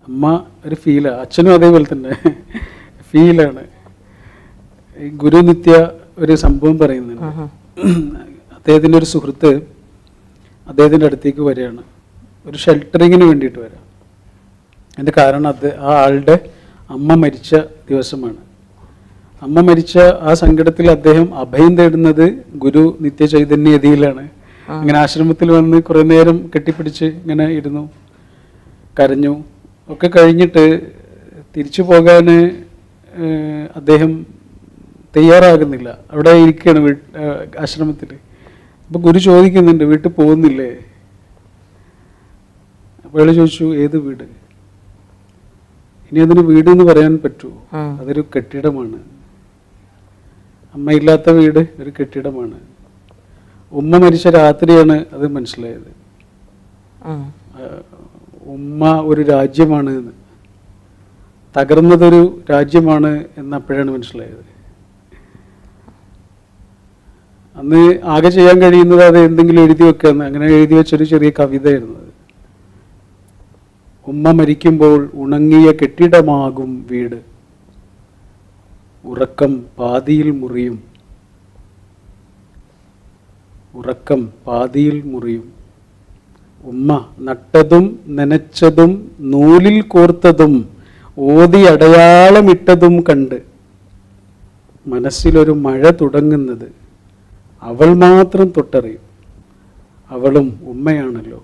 അമ്മ ഒരു ഫീലാണ് അച്ഛനും അതേപോലെ തന്നെ ഫീലാണ് ഈ ഗുരുനിത്യ ഒരു സംഭവം പറയുന്നുണ്ട് അദ്ദേഹത്തിൻ്റെ ഒരു സുഹൃത്ത് അദ്ദേഹത്തിൻ്റെ അടുത്തേക്ക് വരികയാണ് ഒരു ഷെൽട്ടറിങ്ങിന് വേണ്ടിയിട്ട് വരാം അതിൻ്റെ കാരണം അത് ആ ആളുടെ അമ്മ മരിച്ച ദിവസമാണ് അമ്മ മരിച്ച ആ സങ്കടത്തിൽ അദ്ദേഹം അഭയം തേടുന്നത് ഗുരു നിത്യചൈതന്യതിയിലാണ് അങ്ങനെ ആശ്രമത്തിൽ വന്ന് കുറേ നേരം കെട്ടിപ്പിടിച്ച് ഇങ്ങനെ ഇരുന്നു കരഞ്ഞു ഒക്കെ കഴിഞ്ഞിട്ട് തിരിച്ചു പോകാൻ അദ്ദേഹം തയ്യാറാകുന്നില്ല അവിടെ ഇരിക്കുകയാണ് വീട്ട് ആശ്രമത്തിൽ അപ്പോൾ ഗുരു ചോദിക്കുന്നുണ്ട് വീട്ടിൽ പോകുന്നില്ലേ അപ്പോൾ അയാൾ ചോദിച്ചു ഏത് വീട് ഇനി അതിന് വീട് എന്ന് പറയാൻ പറ്റുമോ ഉം. അതൊരു കെട്ടിടമാണ് അമ്മയില്ലാത്ത വീട് ഒരു കെട്ടിടമാണ് ഉമ്മ മരിച്ച രാത്രിയാണ് അത് മനസ്സിലായത് ഉം. ആ, ഉമ്മ ഒരു രാജ്യമാണ് എന്ന് തകർന്നതൊരു രാജ്യമാണ് എന്ന് അപ്പോഴാണ് മനസ്സിലായത് അന്ന് ആകെ ചെയ്യാൻ കഴിയുന്നത് അത് എന്തെങ്കിലും എഴുതി വെക്കാന്ന് അങ്ങനെ എഴുതി വെച്ചൊരു ചെറിയ കവിതയായിരുന്നു അത് ഉമ്മ മരിക്കുമ്പോൾ ഉണങ്ങിയ കെട്ടിടമാകും വീട് ഉറക്കം പാതിയിൽ മുറിയും ഉറക്കം പാതിയിൽ മുറിയും ഉമ്മ നട്ടതും നനച്ചതും നൂലിൽ കോർത്തതും ഓതി അടയാളമിട്ടതും കണ്ട് മനസ്സിലൊരു മഴ തുടങ്ങുന്നത് അവൾ മാത്രം തൊട്ടറിയും അവളും ഉമ്മയാണല്ലോ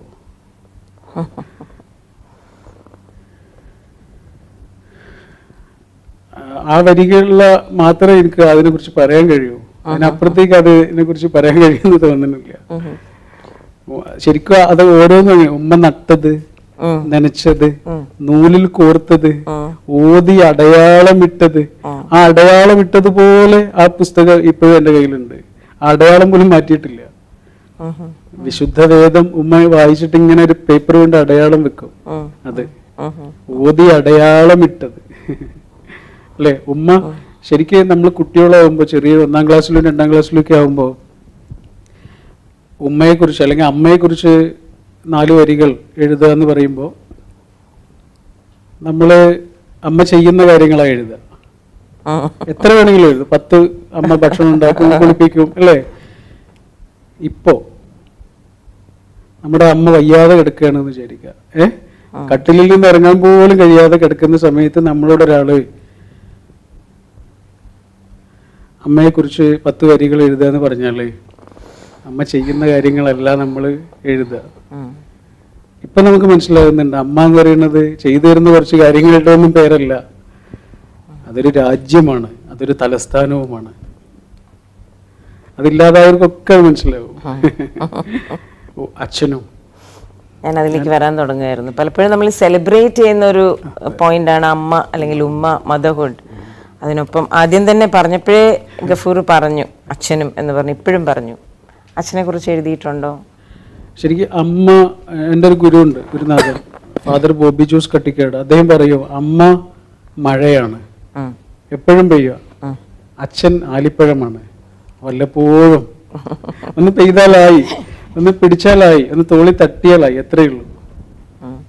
ആ- ആ വരികളില മാത്രമേ എനിക്ക് അതിനെക്കുറിച്ച് പറയാൻ കഴിയൂ അതിനപ്പുറത്തേക്ക് അതിനെ കുറിച്ച് പറയാൻ കഴിയുമെന്ന് തോന്നുന്നില്ല ഉം. ശരിക്കും അത് ഓരോന്നും അങ്ങനെ. ഉമ്മ നട്ടത് ഉം. നനച്ചത് ഉം. നൂലിൽ കോർത്തത് ഉം. ഓതി അടയാളമിട്ടത് ഉം. ആ അടയാളമിട്ടതുപോലെ ആ പുസ്തകം ഇപ്പോഴും എൻ്റെ കയ്യിലുണ്ട് ആ അടയാളം പോലും മാറ്റിയിട്ടില്ല ഉം. ഉം. വിശുദ്ധ വേദം ഉമ്മ വായിച്ചിട്ട് ഇങ്ങനെ ഒരു പേപ്പർ കൊണ്ട് അടയാളം വെക്കും ഉം. അത് ഉം. ഉം. ഓതി അടയാളമിട്ടത് അല്ലെ ഉമ്മ ശരിക്കും നമ്മൾ കുട്ടികളാവുമ്പോൾ ചെറിയ ഒന്നാം ക്ലാസ്സിലും രണ്ടാം ക്ലാസ്സിലും ഒക്കെ ആവുമ്പോൾ ഉമ്മയെക്കുറിച്ച് അല്ലെങ്കിൽ അമ്മയെക്കുറിച്ച് നാല് വരികൾ എഴുതുക എന്ന് പറയുമ്പോൾ നമ്മൾ അമ്മ ചെയ്യുന്ന കാര്യങ്ങളാണ് എഴുതുക ഉം. എത്ര വേണമെങ്കിലും എഴുതും പത്ത് അമ്മ ഭക്ഷണം ഉണ്ടാക്കും കുളിപ്പിക്കും അല്ലേ ഇപ്പോ നമ്മുടെ അമ്മ വയ്യാതെ കിടക്കുകയാണെന്ന് വിചാരിക്കുക ഏ കട്ടിലിൽ നിന്ന് ഇറങ്ങാൻ പോലും കഴിയാതെ കിടക്കുന്ന സമയത്ത് നമ്മളോട് ഒരാള് അമ്മയെക്കുറിച്ച് പത്ത് വരികൾ എഴുതുക എന്ന് പറഞ്ഞാല് അമ്മ ചെയ്യുന്ന കാര്യങ്ങളല്ല നമ്മൾ എഴുതുക ഉം. ഇപ്പൊ നമുക്ക് മനസ്സിലാകുന്നുണ്ട് അമ്മ എന്ന് പറയുന്നത് ചെയ്തു തരുന്ന കുറച്ച് കാര്യങ്ങളുടെ ഒന്നും പേരല്ല അതൊരു രാജ്യമാണ് അതൊരു തലസ്ഥാനവുമാണ് അതില്ലാതായവർക്കൊക്കെ അത് മനസ്സിലാവും ഓ, അച്ഛനും ഞാൻ അതിലേക്ക് വരാൻ തുടങ്ങുമായിരുന്നു പലപ്പോഴും നമ്മൾ സെലിബ്രേറ്റ് ചെയ്യുന്ന ഒരു പോയിന്റാണ് അമ്മ അല്ലെങ്കിൽ ഉമ്മ മദർഹുഡ് അതിനൊപ്പം ആദ്യം തന്നെ പറഞ്ഞപ്പോഴേ ഗഫൂർ പറഞ്ഞു അച്ഛനും എന്ന് പറഞ്ഞു ഇപ്പോഴും പറഞ്ഞു അച്ഛനെ കുറിച്ച് എഴുതിയിട്ടുണ്ടോ ശരിക്കും അമ്മ എൻ്റെ ഒരു ഗുരുവുണ്ട് ഗുരുനാഥൻ ഫാദർ ബോബി ജോസ് കട്ടിക്കാട് അദ്ദേഹം പറയും അമ്മ മഴയാണ് ഉം. എപ്പോഴും പെയ്യുക ഉം. അച്ഛൻ ആലിപ്പഴമാണ് വല്ലപ്പോഴും ഒന്ന് പെയ്താലായി ഒന്ന് പിടിച്ചാലായി ഒന്ന് തോളി തട്ടിയാലായി എത്രയേ ഉള്ളൂ ഉം.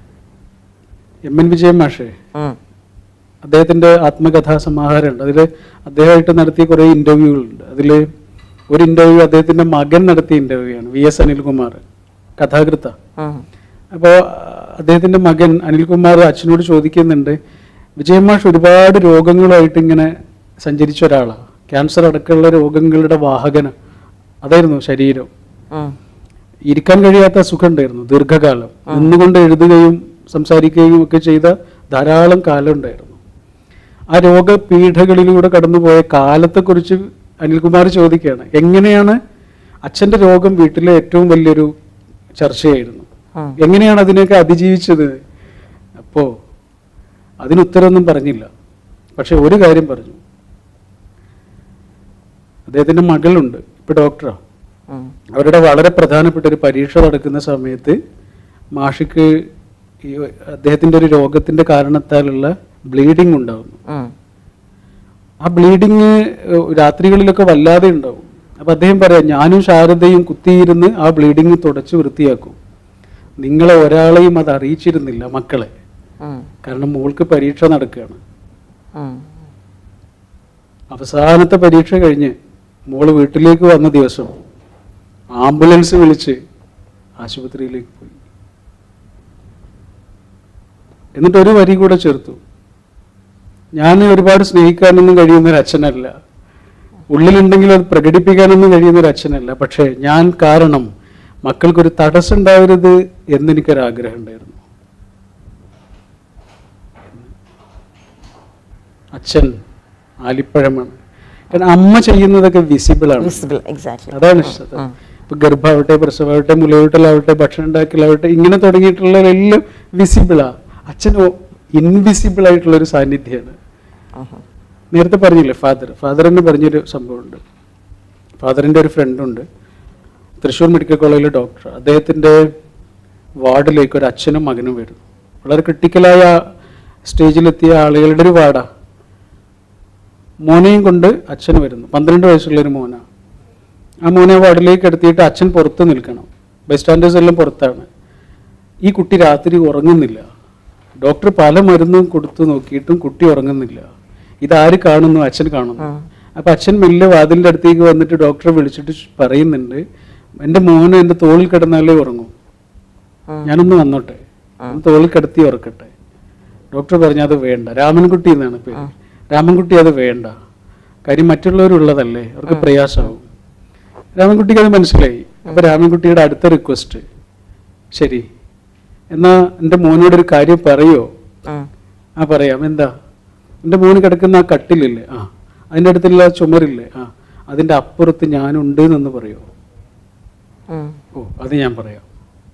എം എൻ വിജയൻ മാഷേ ഉം. അദ്ദേഹത്തിന്റെ ആത്മകഥാ സമാഹാരമുണ്ട് അതിൽ അദ്ദേഹമായിട്ട് നടത്തിയ കുറേ ഇന്റർവ്യൂകളുണ്ട് അതിൽ ഒരു ഇന്റർവ്യൂ അദ്ദേഹത്തിന്റെ മകൻ നടത്തിയ ഇന്റർവ്യൂ ആണ് വി എസ് അനിൽകുമാർ കഥാകൃത്ത ഉം. അപ്പോൾ അദ്ദേഹത്തിന്റെ മകൻ അനിൽകുമാർ അച്ഛനോട് ചോദിക്കുന്നുണ്ട് വിജയമാഷ് ഒരുപാട് രോഗങ്ങളുമായിട്ട് ഇങ്ങനെ സഞ്ചരിച്ച ഒരാളാണ് ക്യാൻസർ അടക്കമുള്ള രോഗങ്ങളുടെ വാഹകന അതായിരുന്നു ശരീരം ഉം. ഇരിക്കാൻ കഴിയാത്ത അസുഖം ഉണ്ടായിരുന്നു ദീർഘകാലം നിന്നുകൊണ്ട് എഴുതുകയും സംസാരിക്കുകയും ഒക്കെ ചെയ്ത ധാരാളം കാലം ഉണ്ടായിരുന്നു ആ രോഗപീഠകളിലൂടെ കടന്നുപോയ കാലത്തെക്കുറിച്ച് അനിൽകുമാർ ചോദിക്കുകയാണ് എങ്ങനെയാണ് അച്ഛൻ്റെ രോഗം വീട്ടിലെ ഏറ്റവും വലിയൊരു ചർച്ചയായിരുന്നു ഉം. എങ്ങനെയാണ് അതിനെയൊക്കെ അതിജീവിച്ചത് അപ്പോൾ അതിനുത്തരമൊന്നും പറഞ്ഞില്ല പക്ഷെ ഒരു കാര്യം പറഞ്ഞു അദ്ദേഹത്തിൻ്റെ മകളുണ്ട് ഇപ്പോൾ ഡോക്ടറാണ് ഉം. അവരുടെ വളരെ പ്രധാനപ്പെട്ട ഒരു പരീക്ഷ നടക്കുന്ന സമയത്ത് മാഷിക്ക് ഈ അദ്ദേഹത്തിൻ്റെ ഒരു രോഗത്തിൻ്റെ കാരണത്താലുള്ള ബ്ലീഡിങ് ഉണ്ടാകുന്നു ഉം. ആ ബ്ലീഡിങ് രാത്രികളിലൊക്കെ വല്ലാതെ ഉണ്ടാവും അപ്പം അദ്ദേഹം പറയാം ഞാനും ശാരദയും കുത്തിയിരുന്ന് ആ ബ്ലീഡിങ് തുടച്ച് വൃത്തിയാക്കും നിങ്ങളെ ഒരാളെയും അത് അറിയിച്ചിരുന്നില്ല മക്കളെ ഉം. കാരണം മോൾക്ക് പരീക്ഷ നടക്കുകയാണ് ഉം. അവസാനത്തെ പരീക്ഷ കഴിഞ്ഞ് മോള് വീട്ടിലേക്ക് വന്ന ദിവസം ആംബുലൻസ് വിളിച്ച് ആശുപത്രിയിലേക്ക് പോയി എന്നിട്ട് ഒരു വരി കൂടെ ചേർത്തു ഞാൻ ഒരുപാട് സ്നേഹിക്കാനൊന്നും കഴിയുന്ന ഒരു അച്ഛനല്ല ഉള്ളിലുണ്ടെങ്കിൽ അത് പ്രകടിപ്പിക്കാനൊന്നും കഴിയുന്ന ഒരു അച്ഛനല്ല പക്ഷേ ഞാൻ കാരണം മക്കൾക്കൊരു തടസ്സം ഉണ്ടാവരുത് എന്നെനിക്കൊരാഗ്രഹം ഉണ്ടായിരുന്നു അച്ഛൻ ആലിപ്പഴമാണ് കാരണം അമ്മ ചെയ്യുന്നതൊക്കെ വിസിബിൾ ആണ് വിസിബിൾ എക്സാക്ട്ലി അതാണ് ഇഷ്ടം ഇപ്പൊ ഗർഭാവട്ടെ പ്രസവാവട്ടെ മുലയൂട്ടലാവട്ടെ ഭക്ഷണം ഉണ്ടാക്കലാവട്ടെ ഇങ്ങനെ തുടങ്ങിയിട്ടുള്ളവരെല്ലാം വിസിബിളാ അച്ഛനോ ഇൻവിസിബിൾ ആയിട്ടുള്ള ഒരു സാന്നിധ്യമാണ് നേരത്തെ പറഞ്ഞില്ലേ ഫാദർ ഫാദർ എന്ന് പറഞ്ഞൊരു സംഭവമുണ്ട് ഫാദറിൻ്റെ ഒരു ഫ്രണ്ടുണ്ട് തൃശ്ശൂർ മെഡിക്കൽ കോളേജിലെ ഡോക്ടർ അദ്ദേഹത്തിൻ്റെ വാർഡിലേക്ക് ഒരു അച്ഛനും മകനും വരുന്നു വളരെ ക്രിട്ടിക്കലായ സ്റ്റേജിലെത്തിയ ആളുകളുടെ ഒരു വാർഡാ മോനെയും കൊണ്ട് അച്ഛൻ വരുന്നു പന്ത്രണ്ട് വയസ്സുള്ള ഒരു മോനാ ആ മോനെ വാർഡിലേക്ക് എടുത്തിട്ട് അച്ഛൻ പുറത്ത് നിൽക്കണം ബൈ സ്റ്റാൻഡേഴ്സ് എല്ലാം പുറത്താണ് ഈ കുട്ടി രാത്രി ഉറങ്ങുന്നില്ല ഡോക്ടർ പല മരുന്നും കൊടുത്തു നോക്കിയിട്ടും കുട്ടി ഉറങ്ങുന്നില്ല ഇതാര് കാണുന്നു അച്ഛൻ കാണുന്നു അപ്പൊ അച്ഛൻ മെല്ലെ വാതിലിന്റെ അടുത്തേക്ക് വന്നിട്ട് ഡോക്ടറെ വിളിച്ചിട്ട് പറയുന്നുണ്ട് എൻ്റെ മോന് എൻ്റെ തോളിൽ കിടന്നാലേ ഉറങ്ങൂ ഞാനൊന്ന് വന്നോട്ടെ ഒന്ന് തോളിൽ കിടത്തി ഉറക്കട്ടെ ഡോക്ടർ പറഞ്ഞു അത് വേണ്ട രാമൻകുട്ടി എന്നാണ് പേര് രാമൻകുട്ടി അത് വേണ്ട കാര്യം മറ്റുള്ളവരുള്ളതല്ലേ അവർക്ക് പ്രയാസമാവും രാമൻകുട്ടിക്ക് അത് മനസ്സിലായി അപ്പൊ രാമൻകുട്ടിയുടെ അടുത്ത റിക്വസ്റ്റ് ശരി എന്നാ എൻ്റെ മോനോട് ഒരു കാര്യം പറയോ ആ പറയാം എന്താ എൻ്റെ മോന് കിടക്കുന്ന ആ കട്ടിലില്ലേ ആ അതിൻ്റെ അടുത്തുള്ള ചുമരില്ലേ ആ അതിൻ്റെ അപ്പുറത്ത് ഞാനുണ്ട് എന്ന് പറയോ ഓ അത് ഞാൻ പറയാം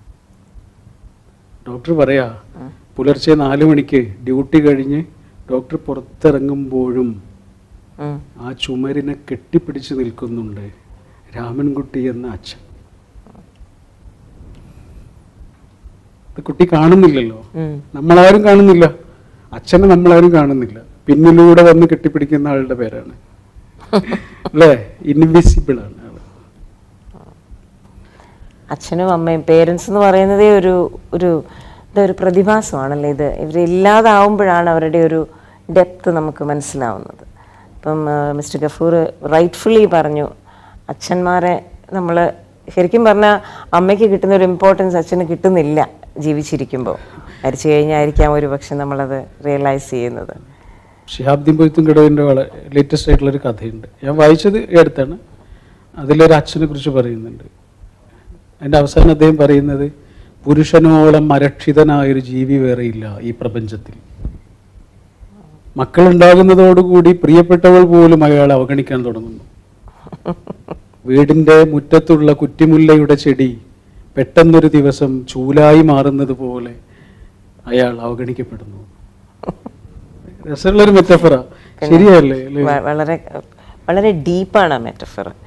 ഡോക്ടർ പറയാ പുലർച്ചെ നാല് മണിക്ക് ഡ്യൂട്ടി കഴിഞ്ഞ് ഡോക്ടർ പുറത്തിറങ്ങുമ്പോഴും ആ ചുമരിനെ കെട്ടിപ്പിടിച്ച് നിൽക്കുന്നുണ്ട് രാമൻകുട്ടി എന്ന അച്ഛൻ ഇത് കുട്ടി കാണുന്നില്ലല്ലോ നമ്മളാരും കാണുന്നില്ല അച്ഛനെ നമ്മളാരും കാണുന്നില്ല പിന്നിലൂടെ വന്ന് കെട്ടിപ്പിടിക്കുന്ന ആളുടെ പേരാണ് അല്ലേ ഇൻവിസിബിൾ ആണ് ആള് അച്ഛനും അമ്മയും പേരൻസ് എന്ന് പറയുന്നതേ ഒരു ഒരു ഇതൊരു പ്രതിഭാസമാണല്ലേ ഇത് ഇവരില്ലാതാവുമ്പോഴാണ് അവരുടെ ഒരു ഡെപ്ത് നമുക്ക് മനസ്സിലാവുന്നത് ഇപ്പം മിസ്റ്റർ ഗഫൂർ റൈറ്റ്ഫുള്ളി പറഞ്ഞു അച്ഛന്മാരെ നമ്മൾ ശരിക്കും പറഞ്ഞാൽ അമ്മയ്ക്ക് കിട്ടുന്ന ഒരു ഇമ്പോർട്ടൻസ് അച്ഛന് കിട്ടുന്നില്ല ജീവിച്ചിരിക്കുമ്പോൾ മരിച്ചു കഴിഞ്ഞായിരിക്കാം ഒരു പക്ഷെ നമ്മളത് റിയലൈസ് ചെയ്യുന്നത് ഷിഹാബ്ദീൻ പൊയ്ത്തും കടവിൻ്റെ വളരെ ലേറ്റസ്റ്റ് ആയിട്ടുള്ള ഒരു കഥയുണ്ട് ഞാൻ വായിച്ചത് ഈ അടുത്താണ് അതിലൊരു അച്ഛനെ കുറിച്ച് പറയുന്നുണ്ട് അതിൻ്റെ അവസാനം അദ്ദേഹം പറയുന്നത് പുരുഷനോളം അരക്ഷിതനായൊരു ജീവി വേറെയില്ല ഈ പ്രപഞ്ചത്തിൽ മക്കളുണ്ടാകുന്നതോടുകൂടി പ്രിയപ്പെട്ടവൾ പോലും അയാളെ അവഗണിക്കാൻ തുടങ്ങുന്നു വീടിന്റെ മുറ്റത്തുള്ള കുറ്റിമുല്ലയുടെ ചെടി പെട്ടെന്നൊരു ദിവസം ചൂലായി മാറുന്നത് പോലെ അയാൾ അവഗണിക്കപ്പെടുന്നു രസമുള്ളൊരു മെറ്റഫറ ശരിയല്ലേ അല്ലേ വ- വളരെ വളരെ ഡീപ്പാണ് ആ മെറ്റഫർ